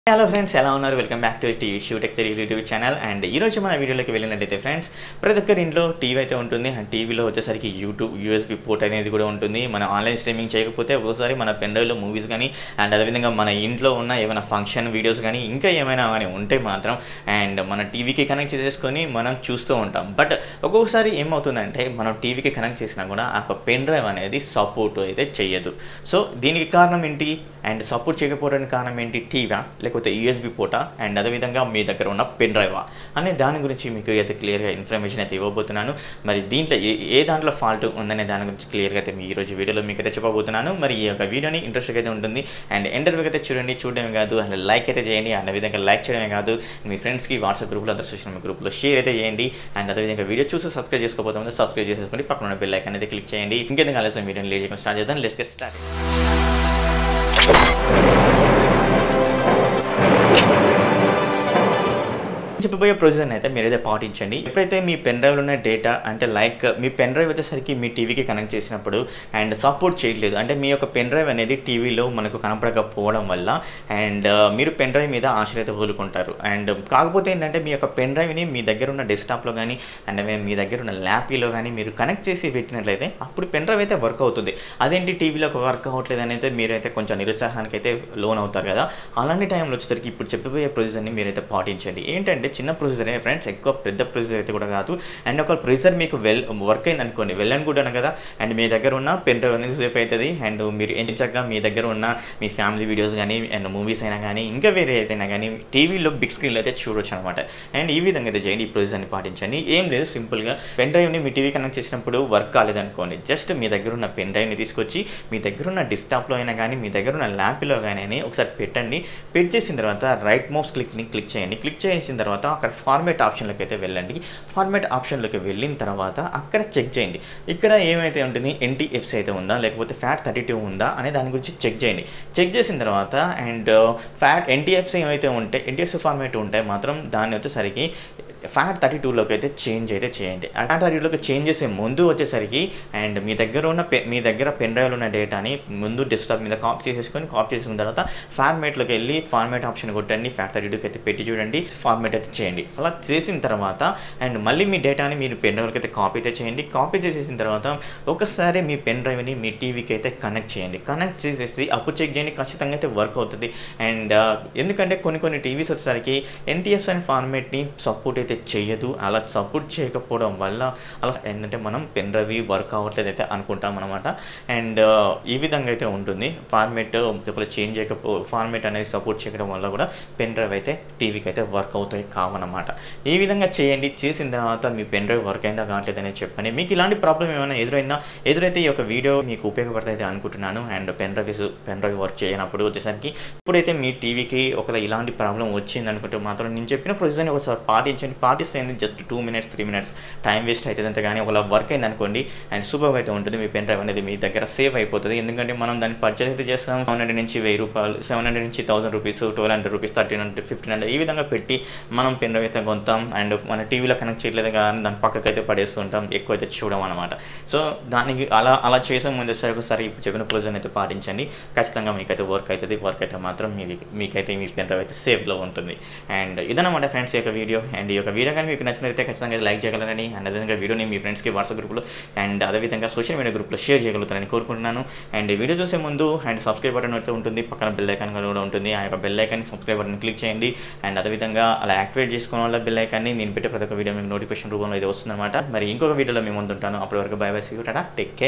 hello friends ఎలా ఉన్నారు welcome back to TV shoe tech Telugu YouTube channel and ఈ రోజు మన వీడియోలోకి వెళ్ళినట్టయితే ఫ్రెండ్స్ ప్రతి ఒక్కరి ఇంట్లో టీవీ అయితే ఉంటుంది అండ్ టీవీలో వచ్చేసరికి యూట్యూబ్ యూఎస్బి పోర్ట్ అనేది కూడా ఉంటుంది మన ఆన్లైన్ స్ట్రీమింగ్ చేయకపోతే ఒకసారి మన పెన్ డ్రైవ్లో మూవీస్ కానీ అండ్ అదేవిధంగా మన ఇంట్లో ఉన్న ఏమైనా ఫంక్షన్ వీడియోస్ కానీ ఇంకా ఏమైనా కానీ ఉంటే మాత్రం అండ్ మన టీవీకి కనెక్ట్ చేసుకొని మనం చూస్తూ ఉంటాం బట్ ఒక్కొక్కసారి ఏమవుతుందంటే మనం టీవీకి కనెక్ట్ చేసినా కూడా ఆ పెన్ డ్రైవ్ అనేది సపోర్ట్ అయితే చేయదు సో దీనికి కారణం ఏంటి అండ్ సపోర్ట్ చేయకపోవడానికి కారణం ఏంటి టీవా లేకపోతే యూఎస్బి పోటా అండ్ అదేవిధంగా మీ దగ్గర ఉన్న పెన్ డ్రైవా అనే దాని గురించి మీకు అయితే క్లియర్గా ఇన్ఫర్మేషన్ అయితే ఇవ్వబోతున్నాను మరి దీంట్లో ఏ ఏ దాంట్లో ఫాల్ట్ ఉందనే దాని గురించి క్లియర్గా అయితే మీ ఈరోజు వీడియోలో మీకు అయితే చెప్పబోతున్నాను మరి ఈ యొక్క వీడియోని ఇంట్రెస్ట్గా అయితే ఉంటుంది అండ్ ఎంటర్వ్యూ అయితే చూడండి చూడడమే కాదు అండ్ లైక్ అయితే చేయండి అండ్ అదేవిధంగా లైక్ చేయడమే కాదు మీ ఫ్రెండ్స్కి వాట్సాప్ గ్రూప్లో అందరూ సోషల్ మీడియా గ్రూప్లో షేర్ అయితే చేయండి అండ్ అదేవిధంగా వీడియో చూసి సబ్స్క్రైబ్ చేసుకోబోతుంది సబ్స్క్రైబ్ చేసేసుకొని పక్కన ఉన్న బెల్ ఐకాన్ అయితే క్లిక్ చేయండి ఇంకేందుకు ఆలస్యం వీడియోని లేట్ చేయకుండా స్టార్ట్ చేద్దాం లెట్స్ గెట్ స్టార్ట్ చెప్పబోయే ప్రొసీజర్ అయితే మీరైతే పాటించండి ఎప్పుడైతే మీ పెన్ డ్రైవ్లో ఉన్న డేటా అంటే లైక్ మీ పెన్ డ్రైవ్ వచ్చేసరికి మీ టీవీకి కనెక్ట్ చేసినప్పుడు అండ్ సపోర్ట్ చేయట్లేదు అంటే మీ యొక్క పెన్ డ్రైవ్ అనేది టీవీలో మనకు కనపడకపోవడం వల్ల అండ్ మీరు పెన్ డ్రైవ్ మీద ఆశ్రయత కోలుకుంటారు అండ్ కాకపోతే ఏంటంటే మీ యొక్క పెన్ డ్రైవ్ని మీ దగ్గర ఉన్న డెస్క్టాప్లో కానీ అండ్ మీ దగ్గర ఉన్న ల్యాపీలో కానీ మీరు కనెక్ట్ చేసి పెట్టినట్లయితే అప్పుడు పెన్ డ్రైవ్ అయితే వర్క్ అవుతుంది అదేంటి టీవీలో వర్క్ అవ్వట్లేదు అని అయితే మీరైతే కొంచెం నిరుత్సాహానికి అయితే లోన్ అవుతారు కదా అలాంటి టైంలో వచ్చేసరికి ఇప్పుడు చెప్పబోయే ప్రొసీజర్ని మీరైతే పాటించండి ఏంటంటే చిన్న ప్రొసీజరే ఫ్రెండ్స్ ఎక్కువ పెద్ద ప్రొసీజర్ అయితే కూడా కాదు అండ్ ఒక ప్రొసీజర్ మీకు వెల్ వర్క్ అయింది అనుకోండి వెల్ అని కూడా కదా అండ్ మీ దగ్గర ఉన్న పెన్ డ్రైవ్ అనేది సేఫ్ అవుతుంది అండ్ మీరు ఏం చక్కగా మీ దగ్గర ఉన్న మీ ఫ్యామిలీ వీడియోస్ కానీ అండ్ మూవీస్ అయినా కానీ ఇంకా వేరే ఏదైనా కానీ టీవీలో బిగ్ స్క్రీన్లో అయితే చూడొచ్చు అనమాట అండ్ ఈ విధంగా అయితే చేయండి ఈ ప్రొసీజర్ని పాటించండి ఏం లేదు సింపుల్గా పెన్ డ్రైవ్ని మీ టీవీ కనెక్ట్ చేసినప్పుడు వర్క్ కాలేదనుకోండి జస్ట్ మీ దగ్గర ఉన్న పెన్ డ్రైవ్ని తీసుకొచ్చి మీ దగ్గర ఉన్న డిస్టాప్లో అయినా కానీ మీ దగ్గర ఉన్న ల్యాప్లో కానీ ఒకసారి పెట్టండి పెట్ చేసిన తర్వాత రైట్ మౌస్ క్లిక్ని క్లిక్ చేయండి క్లిక్ చేసిన తర్వాత అక్కడ ఫార్మేట్ ఆప్షన్లోకి అయితే వెళ్ళండి ఫార్మేట్ ఆప్షన్లోకి వెళ్ళిన తర్వాత అక్కడ చెక్ చేయండి ఇక్కడ ఏమైతే ఉంటుంది ఎన్టీఎఫ్సి అయితే ఉందా లేకపోతే ఫ్యాట్ థర్టీ టూ ఉందా అనే దాని గురించి చెక్ చేయండి చెక్ చేసిన తర్వాత అండ్ ఫ్యాట్ ఎన్టీఎఫ్సి ఏమైతే ఉంటే ఎన్టీఎఫ్సి ఫార్మేట్ ఉంటే మాత్రం దాన్ని వచ్చేసరికి ఫ్యాట్ థర్టీ టూలోకి అయితే చేంజ్ అయితే చేయండి ఆ ఫ్యాట్ థర్టీ టూలోకి చేంజ్ చేసే ముందు వచ్చేసరికి అండ్ మీ దగ్గర ఉన్న పె మీ దగ్గర పెన్ డ్రైవ్లో ఉన్న డేటాని ముందు డెస్క్టాప్ మీద కాపీ చేసేసుకొని కాపీ చేసిన తర్వాత ఫార్మేట్లోకి వెళ్ళి ఫార్మేట్ ఆప్షన్ కొట్టండి ఫ్యాట్ థర్టీ టూకి అయితే పెట్టి చూడండి ఫార్మేట్ అయితే చేయండి అలా చేసిన తర్వాత అండ్ మళ్ళీ మీ డేటాని మీరు పెన్ డ్రైవ్కి అయితే కాపీ అయితే చేయండి కాపీ చేసేసిన తర్వాత ఒకసారి మీ పెన్ డ్రైవ్ని మీ టీవీకి అయితే కనెక్ట్ చేయండి కనెక్ట్ చేసేసి అప్పుడు చెక్ చేయండి ఖచ్చితంగా అయితే వర్క్ అవుతుంది అండ్ ఎందుకంటే కొన్ని కొన్ని టీవీస్ వచ్చేసరికి ఎన్టీఎఫ్స్ అనే ఫార్మేట్ని సపోర్ట్ అయితే చేయదు అలా సపోర్ట్ చేయకపోవడం వల్ల అలా ఏంటంటే మనం పెన్ డ్రైవ్ వర్క్ అవ్వట్లేదు అయితే అనుకుంటాం అనమాట అండ్ ఈ విధంగా అయితే ఉంటుంది ఫార్మేట్ ఒకవేళ చేంజ్ చేయకపో ఫార్మేట్ అనేది సపోర్ట్ చేయడం వల్ల కూడా పెన్ డ్రైవ్ అయితే టీవీకి అయితే వర్క్ అవుతాయి కావన్నమాట ఈ విధంగా చేయండి చేసిన తర్వాత మీ పెన్ డ్రైవ్ వర్క్ అయిందా కావట్లేదని చెప్పండి మీకు ఇలాంటి ప్రాబ్లం ఏమైనా ఎదురైందా ఎదురైతే ఈ యొక్క వీడియో మీకు ఉపయోగపడుతుంది అనుకుంటున్నాను and pen drive pen drive work చేయనప్పుడు వచ్చేసరికి ఇప్పుడైతే మీ టీవీకి ఒకవేళ ఇలాంటి ప్రాబ్లం వచ్చింది అనుకుంటే మాత్రం నేను చెప్పిన ప్రొసీజర్ని ఒకసారి పాటించండి పాటిస్తే just two minutes three minutes time waste అవుతుంది అంతే కానీ ఒకవేళ వర్క్ అయింది అనుకోండి అండ్ సూపర్ అయితే ఉంటుంది మీ పెన్ డ్రైవ్ అనేది మీ దగ్గర సేవ్ అయిపోతుంది ఎందుకంటే మనం దాన్ని పర్చేస్ అయితే చేస్తాం సెవెన్ హండ్రెడ్ నుంచి వెయ్యి రూపాయలు సెవెన్ హండ్రెడ్ నుంచి thousand rupees twelve hundred rupees thirteen hundred fifteen hundred ఈ విధంగా పెట్టి మనం పెన్ డ్రైవ్ అయితే కొంటాం అండ్ మన టీవీలో కనెక్ట్ చేయట్లేదు కానీ దాని పక్కకి అయితే పడేస్తుంటాం ఎక్కువ అయితే చూడం అనమాట సో దానికి అలా అలా చేసే ముందు సరే ఒకసారి ఇప్పుడు చెప్పిన ప్రొవిజన్ అయితే పాటించండి ఖచ్చితంగా మీకైతే వర్క్ అవుతుంది వర్క్ అయితే మాత్రం మీ మీకైతే మీ పెన్ డ్రైవ్ అయితే సేఫ్లో ఉంటుంది అండ్ ఇదన్నమాట ఫ్రెండ్స్ ఈ యొక్క వీడియో అండ్ ఈ యొక్క వీడియో కానీ మీకు నచ్చినట్లయితే ఖచ్చితంగా లైక్ చేయగలరని అండ్ అదేవిధంగా వీడియోని మీ ఫ్రెండ్స్కి వాట్సాప్ గ్రూప్లో అండ్ అదేవిధంగా సోషల్ మీడియా గ్రూప్లో షేర్ చేయగలుగుతారని కోరుకుంటున్నాను అండ్ వీడియో చూసే ముందు అండ్ సబ్స్క్రైబ్ బటన్ అయితే ఉంటుంది పక్కన బెల్ ఐకాన్ కూడా ఉంటుంది ఆ యొక్క బెల్ ఐకాన్ని సబ్స్క్రైబ్ బటన్ క్లిక్ చేయండి అండ్ అదేవిధంగా అలా యాక్టివేట్ చేసుకోవడం వల్ల బెల్ ఐకాన్ని నేను పెట్టే ప్రతి ఒక్క వీడియో మీకు నోటిఫికేషన్ రూపంలో అయితే వస్తుందన్నమాట మరి ఇంకొక వీడియోలో మేము ముందుంటాను అప్పటి వరకు bye bye see tata take care